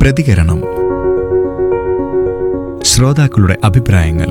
പ്രതികരണം ശ്രോതാക്കളുടെ അഭിപ്രായങ്ങൾ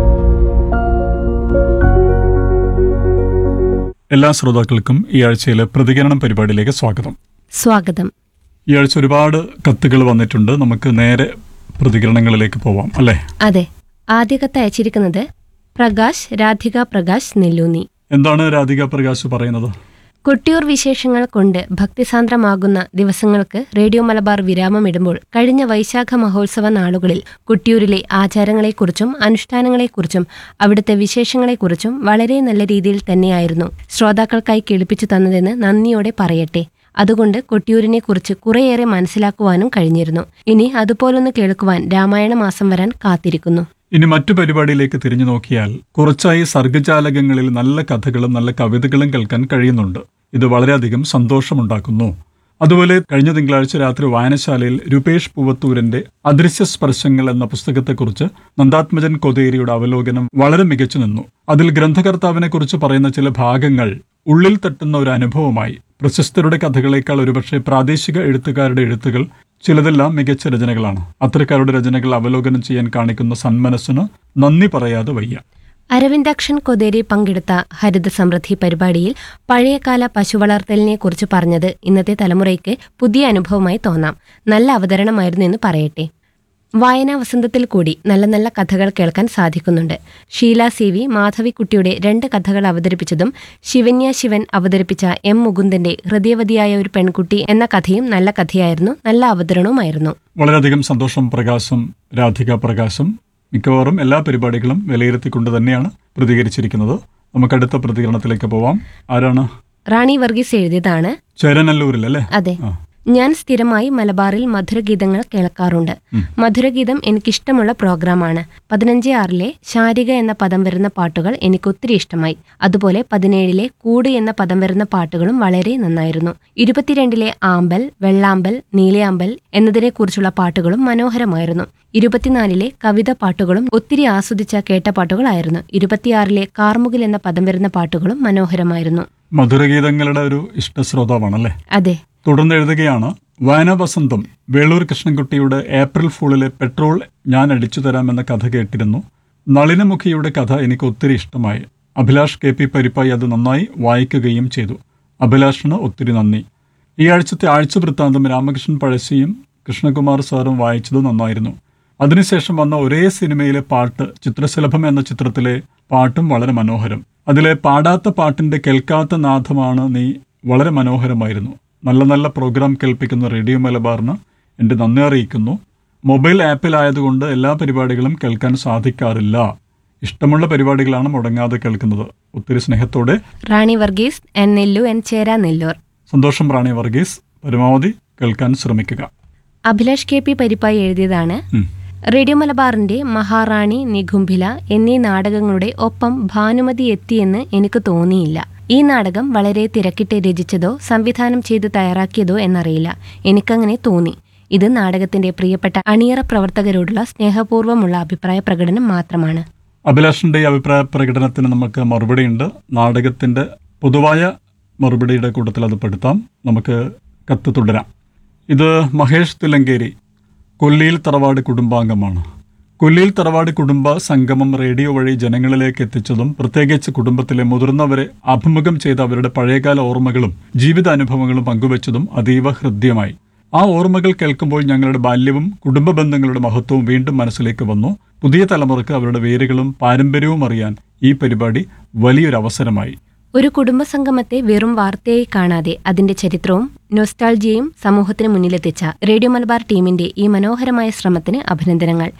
എല്ലാ ശ്രോതാക്കൾക്കും ഈ ആഴ്ചയിലെ പ്രതികരണം പരിപാടിയിലേക്ക് സ്വാഗതം സ്വാഗതം ഈ ആഴ്ച ഒരുപാട് കത്തുകൾ വന്നിട്ടുണ്ട് നമുക്ക് നേരെ പ്രതികരണങ്ങളിലേക്ക് പോവാം അല്ലേ അതെ ആദ്യ കത്ത് അയച്ചിരിക്കുന്നത് പ്രകാശ് രാധിക പ്രകാശ് നെല്ലൂന്നി എന്താണ് രാധിക പ്രകാശ് പറയുന്നത് കൊട്ടിയൂർ വിശേഷങ്ങൾ കൊണ്ട് ഭക്തിസാന്ദ്രമാകുന്ന ദിവസങ്ങൾക്ക് റേഡിയോ മലബാർ വിരാമമിടുമ്പോൾ കഴിഞ്ഞ വൈശാഖ മഹോത്സവ നാളുകളിൽ കൊട്ടിയൂരിലെ ആചാരങ്ങളെക്കുറിച്ചും അനുഷ്ഠാനങ്ങളെക്കുറിച്ചും അവിടുത്തെ വിശേഷങ്ങളെക്കുറിച്ചും വളരെ നല്ല രീതിയിൽ തന്നെയായിരുന്നു ശ്രോതാക്കൾക്കായി കേൾപ്പിച്ചു തന്നതെന്ന് നന്ദിയോടെ പറയട്ടെ അതുകൊണ്ട് കൊട്ടിയൂരിനെക്കുറിച്ച് കുറേയേറെ മനസ്സിലാക്കുവാനും കഴിഞ്ഞിരുന്നു ഇനി അതുപോലൊന്ന് കേൾക്കുവാൻ രാമായണ മാസം വരാൻ കാത്തിരിക്കുന്നു ഇനി മറ്റു പരിപാടിയിലേക്ക് തിരിഞ്ഞു നോക്കിയാൽ കുറച്ചായി സർഗജാലകങ്ങളിൽ നല്ല കഥകളും നല്ല കവിതകളും കേൾക്കാൻ കഴിയുന്നുണ്ട് ഇത് വളരെയധികം സന്തോഷമുണ്ടാക്കുന്നു അതുപോലെ കഴിഞ്ഞ തിങ്കളാഴ്ച രാത്രി വായനശാലയിൽ രൂപേഷ് പൂവത്തൂരിന്റെ അദൃശ്യ സ്പർശങ്ങൾ എന്ന പുസ്തകത്തെക്കുറിച്ച് നന്ദാത്മജൻ കൊതേരിയുടെ അവലോകനം വളരെ മികച്ചു നിന്നു അതിൽ ഗ്രന്ഥകർത്താവിനെ കുറിച്ച് പറയുന്ന ചില ഭാഗങ്ങൾ ഉള്ളിൽ തട്ടുന്ന ഒരു അനുഭവമായി പ്രശസ്തരുടെ കഥകളേക്കാൾ ഒരുപക്ഷെ പ്രാദേശിക എഴുത്തുകാരുടെ എഴുത്തുകൾ ചിലതെല്ലാം മികച്ച രചനകളാണ് അത്തരക്കാരുടെ രചനകൾ അവലോകനം ചെയ്യാൻ കാണിക്കുന്ന സന്മനസ്സിന് നന്ദി പറയാതെ വയ്യ അരവിന്ദാക്ഷൻ കൊതേരി പങ്കെടുത്ത ഹരിത സമൃദ്ധി പരിപാടിയിൽ പഴയകാല പശുവളർത്തലിനെ കുറിച്ച് പറഞ്ഞത് ഇന്നത്തെ തലമുറയ്ക്ക് പുതിയ അനുഭവമായി തോന്നാം നല്ല അവതരണമായിരുന്നു എന്ന് പറയട്ടെ വായനാ വസന്തത്തിൽ കൂടി നല്ല നല്ല കഥകൾ കേൾക്കാൻ സാധിക്കുന്നുണ്ട് ഷീല സി വി മാധവിക്കുട്ടിയുടെ രണ്ട് കഥകൾ അവതരിപ്പിച്ചതും ശിവന്യ ശിവൻ അവതരിപ്പിച്ച എം മുകുന്ദന്റെ ഹൃദയവതിയായ ഒരു പെൺകുട്ടി എന്ന കഥയും നല്ല കഥയായിരുന്നു നല്ല അവതരണവുമായിരുന്നു വളരെയധികം സന്തോഷം പ്രകാശം രാധിക പ്രകാശം മിക്കവാറും എല്ലാ പരിപാടികളും വിലയിരുത്തിക്കൊണ്ട് തന്നെയാണ് പ്രതികരിച്ചിരിക്കുന്നത് നമുക്ക് അടുത്ത പ്രതികരണത്തിലേക്ക് പോവാം ആരാണ് റാണി വർഗീസ് എഴുതിയതാണ് ചേരനല്ലൂരിൽ അല്ലേ അതെ ആ. ഞാൻ സ്ഥിരമായി മലബാറിൽ മധുരഗീതങ്ങൾ കേൾക്കാറുണ്ട് മധുരഗീതം എനിക്കിഷ്ടമുള്ള പ്രോഗ്രാമാണ് പതിനഞ്ച് ആറിലെ ശാരിക എന്ന പദം വരുന്ന പാട്ടുകൾ എനിക്ക് ഒത്തിരി ഇഷ്ടമായി അതുപോലെ പതിനേഴിലെ കൂട് എന്ന പദം വരുന്ന പാട്ടുകളും വളരെ നന്നായിരുന്നു ഇരുപത്തിരണ്ടിലെ ആമ്പൽ വെള്ളാമ്പൽ നീലയാമ്പൽ എന്നതിനെക്കുറിച്ചുള്ള പാട്ടുകളും മനോഹരമായിരുന്നു ഇരുപത്തിനാലിലെ കവിത പാട്ടുകളും ഒത്തിരി ആസ്വദിച്ച കേട്ട പാട്ടുകളായിരുന്നു ഇരുപത്തിയാറിലെ കാർമുകിൽ എന്ന പദം വരുന്ന പാട്ടുകളും മനോഹരമായിരുന്നു മധുരഗീതങ്ങളുടെ ഒരു ഇഷ്ടശ്രോതാവാണല്ലേ അതെ തുടർന്ന് എഴുതുകയാണ് വായനാ വസന്തം വേളൂർ കൃഷ്ണൻകുട്ടിയുടെ ഏപ്രിൽ ഫൂളിലെ പെട്രോൾ ഞാൻ അടിച്ചു തരാമെന്ന കഥ കേട്ടിരുന്നു നളിനമുഖിയുടെ കഥ എനിക്ക് ഒത്തിരി ഇഷ്ടമായി അഭിലാഷ് കെ പി പരിപ്പായി അത് നന്നായി വായിക്കുകയും ചെയ്തു അഭിലാഷിന് ഒത്തിരി നന്ദി ഈ ആഴ്ചത്തെ ആഴ്ച വൃത്താന്തം രാമകൃഷ്ണൻ പഴശ്ശിയും കൃഷ്ണകുമാർ സാറും വായിച്ചത് നന്നായിരുന്നു അതിനുശേഷം വന്ന ഒരേ സിനിമയിലെ പാട്ട് ചിത്രശലഭം എന്ന ചിത്രത്തിലെ പാട്ടും വളരെ മനോഹരം അതിലെ പാടാത്ത പാട്ടിന്റെ കേൾക്കാത്ത നാഥമാണ് നീ വളരെ മനോഹരമായിരുന്നു നല്ല നല്ല പ്രോഗ്രാം കേൾപ്പിക്കുന്ന റേഡിയോ മലബാറിന് എൻ്റെ നന്ദി അറിയിക്കുന്നു മൊബൈൽ ആപ്പിലായതുകൊണ്ട് എല്ലാ പരിപാടികളും കേൾക്കാൻ സാധിക്കാറില്ല ഇഷ്ടമുള്ള പരിപാടികളാണ് മുടങ്ങാതെ കേൾക്കുന്നത് ഒത്തിരി സ്നേഹത്തോടെ റാണി വർഗീസ് എൻ നെല്ലു എൻ ചേര നെല്ലൂർ സന്തോഷം റാണി വർഗീസ് പരമാവധി കേൾക്കാൻ ശ്രമിക്കുക അഭിലാഷ് കെ പി പരിപ്പായി എഴുതിയതാണ് ഉം. റേഡിയോ മലബാറിന്റെ മഹാറാണി നിഘുംഭില എന്നീ നാടകങ്ങളുടെ ഒപ്പം ഭാനുമതി എത്തിയെന്ന് എനിക്ക് തോന്നിയില്ല ഈ നാടകം വളരെ തിരക്കിട്ട് രചിച്ചതോ സംവിധാനം ചെയ്ത് തയ്യാറാക്കിയതോ എന്നറിയില്ല എനിക്കങ്ങനെ തോന്നി ഇത് നാടകത്തിന്റെ പ്രിയപ്പെട്ട അണിയറ പ്രവർത്തകരോടുള്ള സ്നേഹപൂർവ്വമുള്ള അഭിപ്രായ പ്രകടനം മാത്രമാണ് അഭിലാഷിന്റെ ഈ അഭിപ്രായ പ്രകടനത്തിന് നമുക്ക് മറുപടിയുണ്ട് നാടകത്തിന്റെ പൊതുവായ മറുപടിയുടെ കൂട്ടത്തിൽ അത് പെടുത്താം നമുക്ക് കത്ത് തുടരാം ഇത് മഹേഷ് തിലങ്കേരി കൊല്ലിയിൽ തറവാട് കുടുംബാംഗമാണ് കൊല്ലിയിൽ തറവാട് കുടുംബ സംഗമം റേഡിയോ വഴി ജനങ്ങളിലേക്ക് എത്തിച്ചതും പ്രത്യേകിച്ച് കുടുംബത്തിലെ മുതിർന്നവരെ അഭിമുഖം ചെയ്ത അവരുടെ പഴയകാല ഓർമ്മകളും ജീവിതാനുഭവങ്ങളും പങ്കുവച്ചതും അതീവ ഹൃദ്യമായി ആ ഓർമ്മകൾ കേൾക്കുമ്പോൾ ഞങ്ങളുടെ ബാല്യവും കുടുംബ ബന്ധങ്ങളുടെ മഹത്വവും വീണ്ടും മനസ്സിലേക്ക് വന്നു പുതിയ തലമുറക്ക് അവരുടെ വേരുകളും പാരമ്പര്യവും അറിയാൻ ഈ പരിപാടി വലിയൊരു അവസരമായി ഒരു കുടുംബസംഗമത്തെ വെറും വാർത്തയായി കാണാതെ അതിന്റെ ചരിത്രവും നൊസ്റ്റാൾജിയയും സമൂഹത്തിന് മുന്നിലെത്തിച്ച റേഡിയോ മലബാർ ടീമിന്റെ ഈ മനോഹരമായ ശ്രമത്തിന് അഭിനന്ദനങ്ങൾ